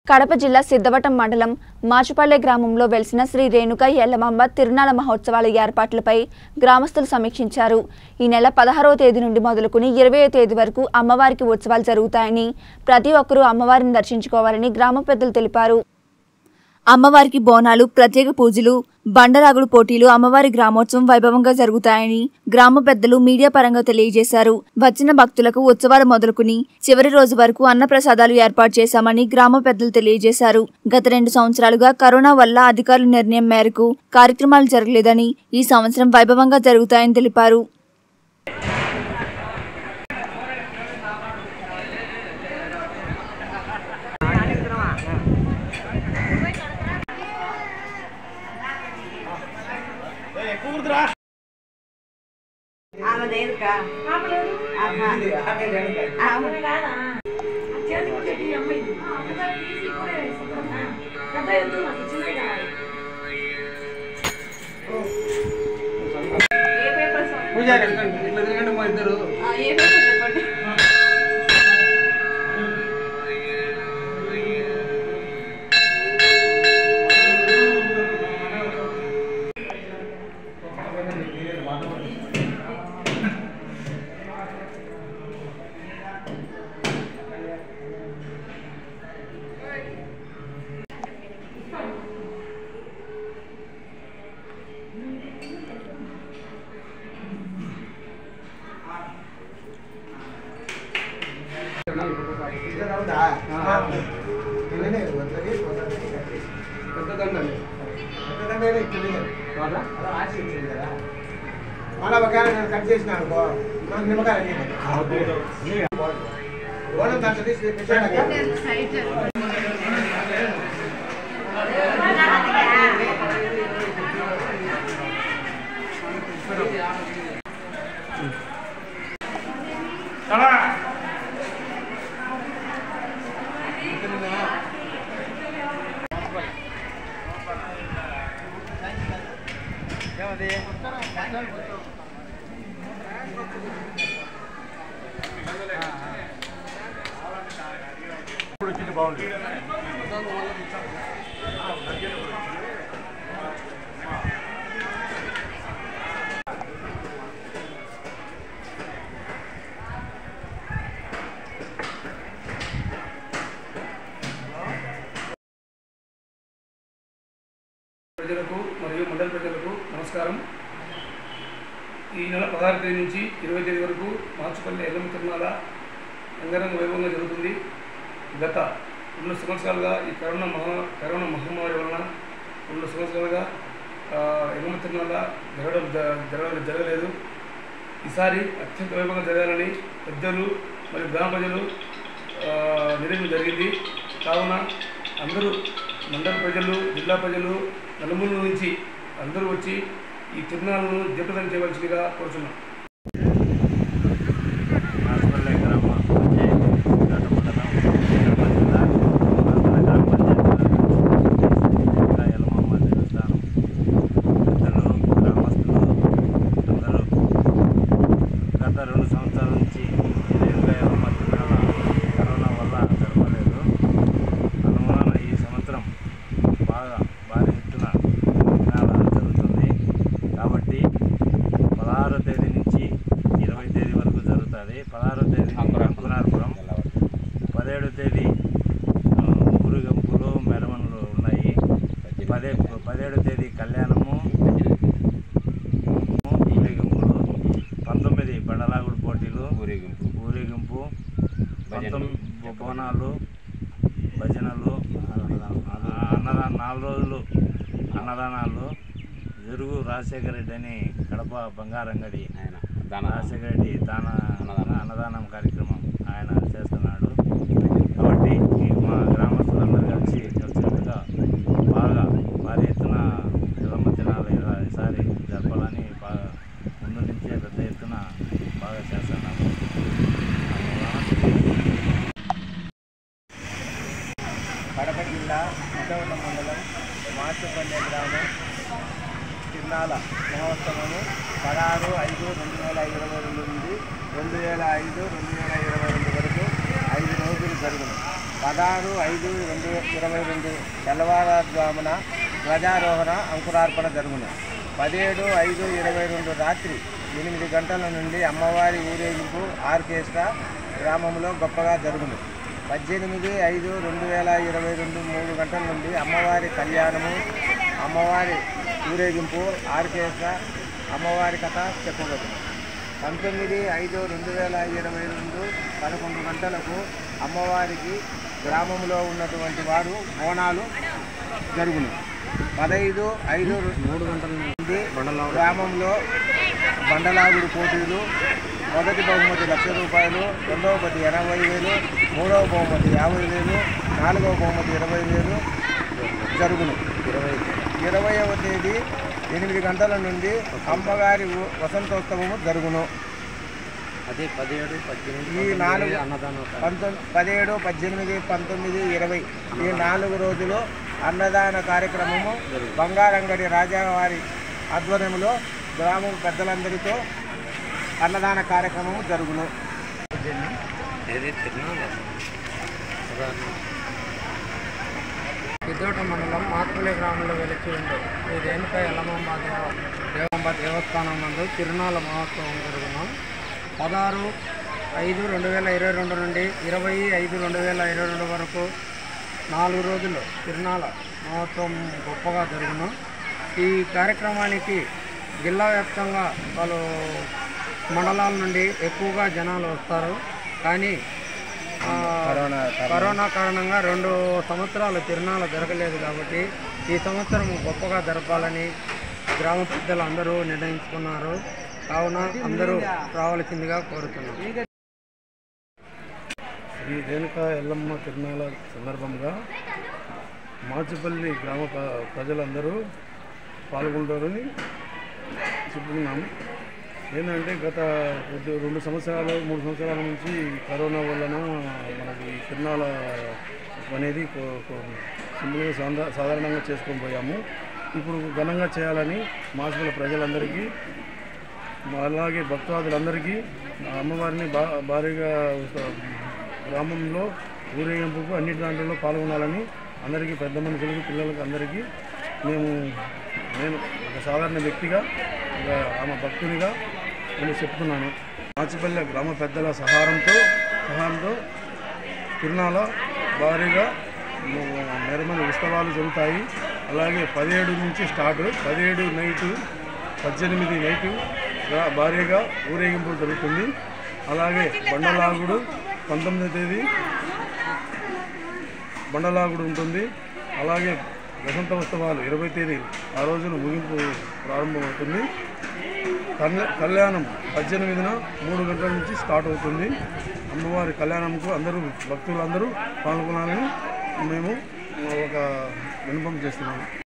కడప జిల్లా సిద్ధవటం మండలం మాచుపల్లె గ్రామంలో వెలిసిన శ్రీ రేణుక ఎల్లమాంబ తిరునాళ మహోత్సవాల ఏర్పాట్లపై గ్రామస్తులు సమీక్షించారు ఈ నెల పదహారవ తేదీ నుండి మొదలుకుని ఇరవయో తేదీ వరకు అమ్మవారికి ఉత్సవాలు జరుగుతాయని ప్రతి ఒక్కరూ అమ్మవారిని దర్శించుకోవాలని గ్రామ పెద్దలు తెలిపారు అమ్మవారికి బోనాలు ప్రత్యేక పూజలు బండరాగుడు పోటీలు అమ్మవారి గ్రామోత్సవం వైభవంగా జరుగుతాయని గ్రామ పెద్దలు మీడియా పరంగా తెలియజేశారు వచ్చిన భక్తులకు ఉత్సవాలు మొదలుకుని చివరి రోజు వరకు అన్నప్రసాదాలు ఏర్పాటు చేశామని గ్రామ పెద్దలు తెలియజేశారు గత రెండు సంవత్సరాలుగా కరోనా వల్ల అధికారుల నిర్ణయం మేరకు కార్యక్రమాలు జరగలేదని ఈ సంవత్సరం వైభవంగా జరుగుతాయని తెలిపారు ఆమె దేనిక ఆహా. ఆమె ఏ పేపర్ సార్? పూజారి ఇట్లా ఇట్లా తిరగండి మా ఇద్దరు ఆ, ఏ పేపర్ చెప్పండి పెద్ద దండని మళ్ళా ఒకవేళ నేను కట్ చేసిన అనుకో నాకు నిమ్మకాయ ఓనం దాంట్లో తీసి పెట్టాక ప్రజలకు మరియు మండల ప్రజలకు నమస్కారం ఈ నెల పదహారు తేదీ నుంచి ఇరవై తేదీ వరకు మార్చుపల్లి ఎల్లమ్మ తిరునాళ అంగరంగ వైభవంగా జరుగుతుంది గత రెండు సంవత్సరాలుగా ఈ కరోనా మహా కరోనా మహమ్మారి వలన రెండు సంవత్సరాలుగా ఆ, ఎల్లమ్మ తిరునాళ జరగడం జ- జరగ జరగలేదు ఈసారి అత్యంత వైభవంగా జరగాలని పెద్దలు మరియు గ్రామ ప్రజలు ఆ, నిర్ణయం జరిగింది కావున అందరూ మండల ప్రజలు జిల్లా ప్రజలు నలుమూల నుంచి అందరూ వచ్చి ఈ తిరునాళ్ళను జయప్రదం చేయవలసిందిగా కోరుతున్నాం హాస్పిటల్ గ్రామ పంచాయతీ ఘాట మండలం తిరుపతి జిల్లా హాస్పిటల్ గ్రామ పంచాయతీ ఇంకా యలమమ్మ దేవస్థానం పెద్దలు గ్రామస్తులు అందరూ గత రెండు సంవత్సరాల నుంచి రేణుగా యలమ్మ తిరునాళ కరోనా వల్ల జరపలేదు అనుమాన ఈ సంవత్సరం బాగా భారీ ఎత్తున తిరునాళ జరుగుతుంది కాబట్టి పదహారో తేదీ నుంచి ఇరవై తేదీ వరకు జరుగుతుంది పదహారో తేదీ అంకురార్పురం పదిహేడో తేదీ ఆ, ఊరుగంపులు మెరవన్లు ఉన్నాయి పదే పదిహేడో తేదీ కళ్యాణము ఊరేగింపులు పంతొమ్మిది బండలాగుడు పోటీలు ఊరేగింపు ఊరేగింపు పంతొమ్మిది బోనాలు భజనలు అన్నదాన నాలుగు రోజులు అన్నదానాలు జరుగు రాజశేఖర రెడ్డి అని కడప బంగారంగడి రాజశేఖర రెడ్డి దాన అన్నదానం కార్యక్రమం ఆయన చేస్తున్నాడు కాబట్టి ఈ మా గ్రామస్తులందరూ కలిసి కలిసికట్టుగా బాగా భారీ ఎత్తున ఎల్లమ్మ తినాలి ఈసారి జరపాలని బాగా ముందు నుంచే పెద్ద ఎత్తున బాగా చేస్తున్నాము అందువలన కడప జిల్లా సిద్ధవటం మండలం మార్చుపల్లె గ్రామం తిరునాళ మహోత్సవము పదహారు ఐదు రెండు వేల ఇరవై రెండు నుండి రెండు వేల ఐదు రెండు వేల ఇరవై రెండు వరకు ఐదు రోజులు జరుగును పదహారు ఐదు రెండు ఇరవై రెండు తెల్లవారుజామున ధ్వజారోహణ అంకురార్పణ జరుగును పదిహేడు ఐదు ఇరవై రెండు రాత్రి ఎనిమిది గంటల నుండి అమ్మవారి ఊరేగింపు ఆర్కెస్ట్రా గ్రామంలో గొప్పగా జరుగును పద్దెనిమిది ఐదు రెండు వేల ఇరవై రెండు మూడు గంటల నుండి అమ్మవారి కళ్యాణము అమ్మవారి ఊరేగింపు ఆర్కెస్ట్రా అమ్మవారి కథ చెప్పబడును పంతొమ్మిది ఐదు రెండు వేల ఇరవై రెండు పదకొండు గంటలకు అమ్మవారికి గ్రామంలో ఉన్నటువంటి వారు బోనాలు జరుగును పదహైదు ఐదు మూడు గంటల నుండి గ్రామంలో బండలాగుడు పోటీలు మొదటి బహుమతి లక్ష రూపాయలు రెండవ బహుమతి ఎనభై వేలు మూడవ బహుమతి యాభై వేలు నాలుగవ బహుమతి ఇరవై వేలు జరుగును ఇరవై ఇరవైవ తేదీ ఎనిమిది గంటల నుండి అమ్మగారి వ- వసంతోత్సవము జరుగును అదే పదిహేడు పద్దెనిమిది ఈ నాలుగు అన్నదానం పంతొమ్మిది పదిహేడు పద్దెనిమిది పంతొమ్మిది ఇరవై ఈ నాలుగు రోజులు అన్నదాన కార్యక్రమము బంగారంగడి రాజావారి ఆధ్వర్యంలో గ్రామం పెద్దలందరితో అన్నదాన కార్యక్రమము జరుగును ఏది తిరునాళ్ళు సిద్ధోట మండలం మాత్రలే గ్రామంలో వెలిచి ఉంది ఈ రేణుక ఎల్లమ్మ దేవ దేవాంబ దేవస్థానం నందు తిరునాళ్ళ మహోత్సవం జరుగును పదహారు ఐదు రెండు వేల ఇరవై రెండు నుండి ఇరవై ఐదు రెండు వేల ఇరవై రెండు వరకు నాలుగు రోజులు తిరునాళ్ళ మహోత్సవం గొప్పగా జరుగును ఈ కార్యక్రమానికి జిల్లా వ్యాప్తంగా పలు మండలాల నుండి ఎక్కువగా జనాలు వస్తారు కానీ ఆ, కరోనా కారణంగా రెండు సంవత్సరాలు తిరునాళ్ళ జరగలేదు కాబట్టి ఈ సంవత్సరం గొప్పగా జరపాలని గ్రామ పెద్దలు అందరూ నిర్ణయించుకున్నారు కావున అందరూ రావాల్సిందిగా కోరుతున్నాం ఈ రేణుక ఎల్లమ్మ తిరునాళ్ళ సందర్భంగా మాచుపల్లి గ్రామ ప్ర- ప్రజలందరూ పాల్గొంటారని చెప్పుకున్నాము ఏంటంటే గత కొద్ది రెండు సంవత్సరాలు మూడు సంవత్సరాల నుంచి కరోనా వలన మనకి ఈ తిరునాళ్ళ అనేది కొ- కొ- సింపుల్గా సాధా- సాధారణంగా చేసుకొని పోయాము ఇప్పుడు ఘనంగా చేయాలని మాచుపల్లి ప్రజలందరికీ అలాగే భక్తాదులందరికీ ఆ అమ్మవారిని బా భారీగా ఒక గ్రామంలో ఊరేగింపుకు అన్ని దాంట్లో పాల్గొనాలని అందరికీ పెద్ద మనుషులకు పిల్లలకు అందరికీ మేము నేను ఒక సాధారణ వ్యక్తిగా ఒక ఆమె భక్తునిగా నేను చెప్తున్నాను మాచిపల్లె గ్రామ పెద్దల సహారంతో సహాయంతో తిరునాళ్ళ భారీగా మెరమని ఉత్సవాలు జరుగుతాయి అలాగే పదిహేడు నుంచి స్టార్ట్ పదిహేడు నైటు పద్దెనిమిది నైటు గా- భారీగా ఊరేగింపు జరుగుతుంది అలాగే బండలాగుడు పంతొమ్మిదో తేదీ బండలాగుడు ఉంటుంది అలాగే వసంత ఉత్సవాలు ఇరవై తేదీ ఆ రోజున ముగింపు ప్రారంభమవుతుంది కళ్యా- కళ్యాణం పద్దెనిమిదిన మూడు గంటల నుంచి స్టార్ట్ అవుతుంది అమ్మవారి కళ్యాణంకు అందరూ భక్తులందరూ పాల్గొనాలని మేము ఒక విన్నపం చేస్తున్నాము